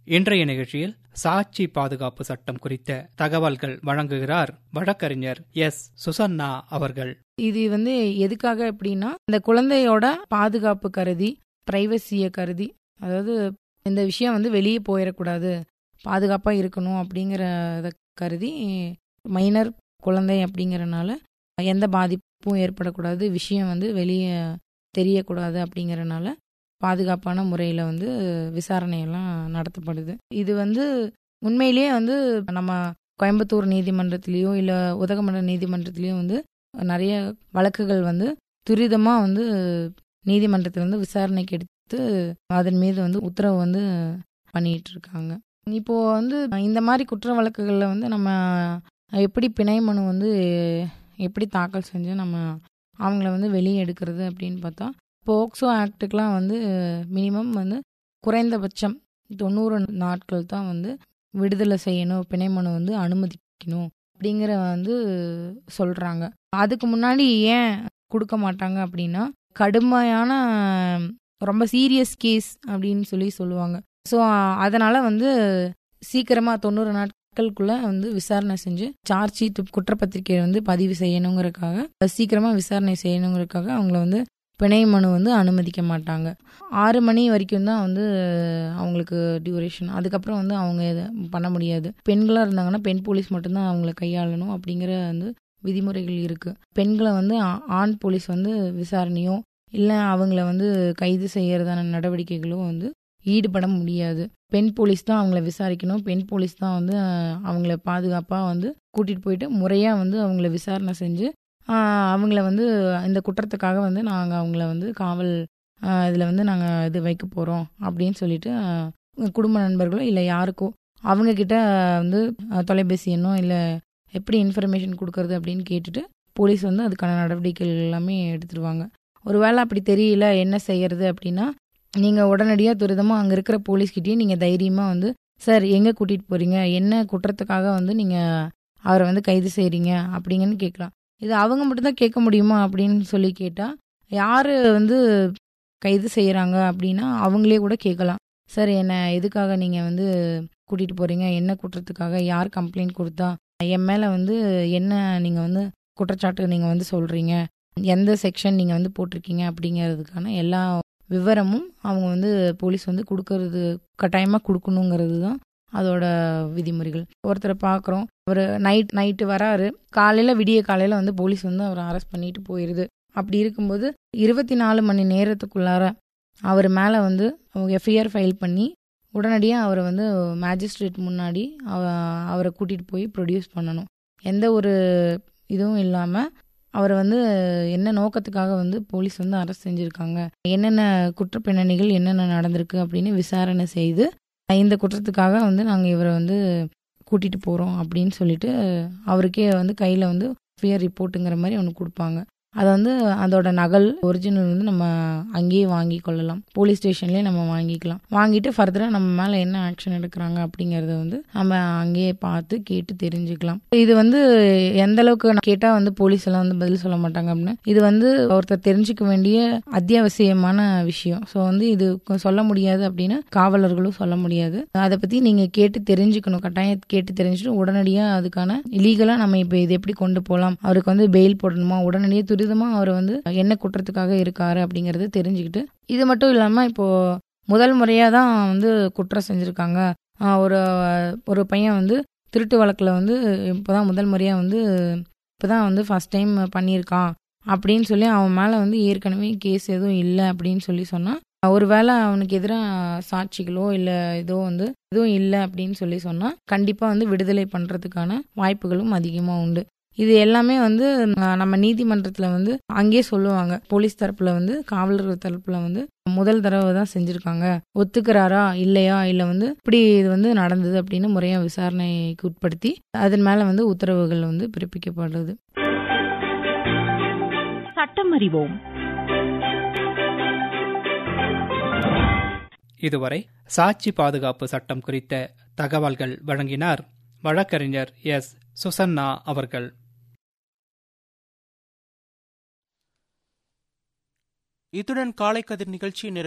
இன்றைய நிகழ்ச்சியில் சாட்சி பாதுகாப்பு சட்டம் குறித்த தகவல்கள் வழங்குகிறார் வழக்கறிஞர் எஸ் சுசன்னா அவர்கள் இது வந்து எதுக்காக எப்படின்னா இந்த குழந்தையோட பாதுகாப்பு கருதி பிரைவசியை கருதி அதாவது இந்த விஷயம் வந்து வெளியே போயிடக்கூடாது பாதுகாப்பாக இருக்கணும் அப்படிங்கிறத கருதி மைனர் குழந்தை அப்படிங்கிறனால எந்த பாதிப்பும் ஏற்படக்கூடாது விஷயம் வந்து வெளியே தெரியக்கூடாது அப்படிங்கிறனால பாதுகாப்பான முறையில் வந்து விசாரணையெல்லாம் நடத்தப்படுது இது வந்து உண்மையிலேயே வந்து நம்ம கோயம்புத்தூர் நீதிமன்றத்திலேயோ இல்லை உதகமண்டல நீதிமன்றத்திலேயோ வந்து நிறைய வழக்குகள் வந்து துரிதமாக வந்து நீதிமன்றத்தில் வந்து விசாரணைக்கு எடுத்து அதன் மீது வந்து உத்தரவு வந்து பண்ணிட்டு இருக்காங்க இப்போ வந்து இந்த மாதிரி குற்ற வழக்குகளில் வந்து நம்ம எப்படி பிணை மனு வந்து எப்படி தாக்கல் செஞ்சு நம்ம அவங்கள வந்து வெளியே எடுக்கிறது அப்படின்னு பார்த்தா போக்சோ ஆக்டுக்கெலாம் வந்து மினிமம் வந்து குறைந்தபட்சம் தொண்ணூறு நாட்கள் தான் வந்து விடுதலை செய்யணும் பிணை மனு வந்து அனுமதிக்கணும் அப்படிங்கிற வந்து சொல்கிறாங்க அதுக்கு முன்னாடி ஏன் கொடுக்க மாட்டாங்க அப்படின்னா கடுமையான ரொம்ப சீரியஸ் கேஸ் அப்படின்னு சொல்லி சொல்லுவாங்க ஸோ அதனால் வந்து சீக்கிரமாக தொண்ணூறு நாட்களுக்குள்ளே வந்து விசாரணை செஞ்சு சார்ஜ் ஷீட் குற்றப்பத்திரிகையை வந்து பதிவு செய்யணுங்கிறதுக்காக சீக்கிரமாக விசாரணை செய்யணுங்கிறதுக்காக அவங்கள வந்து பிணை மனு வந்து அனுமதிக்க மாட்டாங்க ஆறு மணி வரைக்கும் தான் வந்து அவங்களுக்கு டியூரேஷன் அதுக்கப்புறம் வந்து அவங்க இதை பண்ண முடியாது பெண்களாக இருந்தாங்கன்னா பெண் போலீஸ் மட்டும்தான் அவங்கள கையாளணும் அப்படிங்கிற வந்து விதிமுறைகள் இருக்குது பெண்களை வந்து ஆண் போலீஸ் வந்து விசாரணையோ இல்லை அவங்கள வந்து கைது செய்யறதான நடவடிக்கைகளோ வந்து ஈடுபட முடியாது பெண் போலீஸ் தான் அவங்கள விசாரிக்கணும் பெண் போலீஸ் தான் வந்து அவங்கள பாதுகாப்பாக வந்து கூட்டிகிட்டு போயிட்டு முறையாக வந்து அவங்கள விசாரணை செஞ்சு அவங்கள வந்து இந்த குற்றத்துக்காக வந்து நாங்கள் அவங்கள வந்து காவல் இதில் வந்து நாங்கள் இது வைக்க போகிறோம் அப்படின்னு சொல்லிட்டு குடும்ப நண்பர்களோ இல்லை யாருக்கோ அவங்கக்கிட்ட வந்து தொலைபேசி எண்ணோ இல்லை எப்படி இன்ஃபர்மேஷன் கொடுக்கறது அப்படின்னு கேட்டுட்டு போலீஸ் வந்து அதுக்கான நடவடிக்கைகள் எல்லாமே எடுத்துருவாங்க ஒருவேளை அப்படி தெரியல என்ன செய்யறது அப்படின்னா நீங்கள் உடனடியாக துரிதமாக அங்கே இருக்கிற போலீஸ்கிட்டேயும் நீங்கள் தைரியமாக வந்து சார் எங்கே கூட்டிகிட்டு போகிறீங்க என்ன குற்றத்துக்காக வந்து நீங்கள் அவரை வந்து கைது செய்கிறீங்க அப்படிங்கன்னு கேட்கலாம் இது அவங்க மட்டும்தான் கேட்க முடியுமா அப்படின்னு சொல்லி கேட்டால் யார் வந்து கைது செய்கிறாங்க அப்படின்னா அவங்களே கூட கேட்கலாம் சார் என்ன எதுக்காக நீங்கள் வந்து கூட்டிகிட்டு போகிறீங்க என்ன குற்றத்துக்காக யார் கம்ப்ளைண்ட் கொடுத்தா என் மேலே வந்து என்ன நீங்கள் வந்து குற்றச்சாட்டு நீங்கள் வந்து சொல்கிறீங்க எந்த செக்ஷன் நீங்கள் வந்து போட்டிருக்கீங்க அப்படிங்கிறதுக்கான எல்லா விவரமும் அவங்க வந்து போலீஸ் வந்து கொடுக்கறது கட்டாயமாக கொடுக்கணுங்கிறது தான் அதோட விதிமுறைகள் ஒருத்தரை பார்க்குறோம் அவர் நைட் நைட்டு வராரு காலையில் விடிய காலையில் வந்து போலீஸ் வந்து அவரை அரெஸ்ட் பண்ணிட்டு போயிடுது அப்படி இருக்கும்போது இருபத்தி நாலு மணி நேரத்துக்குள்ளார அவர் மேலே வந்து அவங்க எஃப்ஐஆர் ஃபைல் பண்ணி உடனடியாக அவரை வந்து மேஜிஸ்ட்ரேட் முன்னாடி அவ அவரை கூட்டிகிட்டு போய் ப்ரொடியூஸ் பண்ணணும் எந்த ஒரு இதுவும் இல்லாமல் அவரை வந்து என்ன நோக்கத்துக்காக வந்து போலீஸ் வந்து அரெஸ்ட் செஞ்சுருக்காங்க என்னென்ன குற்றப்பின்னணிகள் என்னென்ன நடந்திருக்கு அப்படின்னு விசாரணை செய்து இந்த குற்றத்துக்காக வந்து நாங்கள் இவரை வந்து கூட்டிகிட்டு போகிறோம் அப்படின்னு சொல்லிட்டு அவருக்கே வந்து கையில் வந்து ஃபியர் ரிப்போர்ட்டுங்கிற மாதிரி ஒன்று கொடுப்பாங்க அதை வந்து அதோட நகல் ஒரிஜினல் வந்து நம்ம அங்கேயே வாங்கி கொள்ளலாம் போலீஸ் ஸ்டேஷன்லேயே நம்ம வாங்கிக்கலாம் வாங்கிட்டு ஃபர்தராக நம்ம மேலே என்ன ஆக்ஷன் எடுக்கிறாங்க அப்படிங்கிறத வந்து நம்ம அங்கேயே பார்த்து கேட்டு தெரிஞ்சுக்கலாம் இது வந்து எந்த அளவுக்கு கேட்டால் வந்து போலீஸ் எல்லாம் வந்து பதில் சொல்ல மாட்டாங்க அப்படின்னு இது வந்து ஒருத்தர் தெரிஞ்சுக்க வேண்டிய அத்தியாவசியமான விஷயம் ஸோ வந்து இது சொல்ல முடியாது அப்படின்னு காவலர்களும் சொல்ல முடியாது அதை பற்றி நீங்கள் கேட்டு தெரிஞ்சுக்கணும் கட்டாயம் கேட்டு தெரிஞ்சுட்டு உடனடியாக அதுக்கான லீகலாக நம்ம இப்போ இது எப்படி கொண்டு போகலாம் அவருக்கு வந்து பெயில் போடணுமா உடனடியே துரிதமாக அவர் வந்து என்ன குற்றத்துக்காக இருக்காரு அப்படிங்கறது தெரிஞ்சுக்கிட்டு இது மட்டும் இல்லாமல் இப்போ முதல் முறையாக தான் வந்து குற்றம் செஞ்சுருக்காங்க ஒரு ஒரு பையன் வந்து திருட்டு வழக்கில் வந்து இப்போதான் முதல் முறையாக வந்து இப்போதான் வந்து ஃபஸ்ட் டைம் பண்ணியிருக்கான் அப்படின்னு சொல்லி அவன் மேலே வந்து ஏற்கனவே கேஸ் எதுவும் இல்லை அப்படின்னு சொல்லி சொன்னால் ஒருவேளை அவனுக்கு எதிராக சாட்சிகளோ இல்லை ஏதோ வந்து எதுவும் இல்லை அப்படின்னு சொல்லி சொன்னால் கண்டிப்பாக வந்து விடுதலை பண்ணுறதுக்கான வாய்ப்புகளும் அதிகமாக உண்டு இது எல்லாமே வந்து நம்ம நீதிமன்றத்தில் வந்து அங்கேயே சொல்லுவாங்க போலீஸ் தரப்புல வந்து காவலர்கள் தரப்புல வந்து முதல் தடவை தான் செஞ்சுருக்காங்க ஒத்துக்கிறாரா இல்லையா இல்லை வந்து இப்படி இது வந்து நடந்தது அப்படின்னு முறையாக விசாரணைக்கு உட்படுத்தி அதன் மேலே வந்து உத்தரவுகள் வந்து பிறப்பிக்கப்படுறது சட்டம் அறிவோம் இதுவரை சாட்சி பாதுகாப்பு சட்டம் குறித்த தகவல்கள் வழங்கினார் வழக்கறிஞர் எஸ் சுசன்னா அவர்கள் இத்துடன் காலை கதிர் நிகழ்ச்சி நிறைவு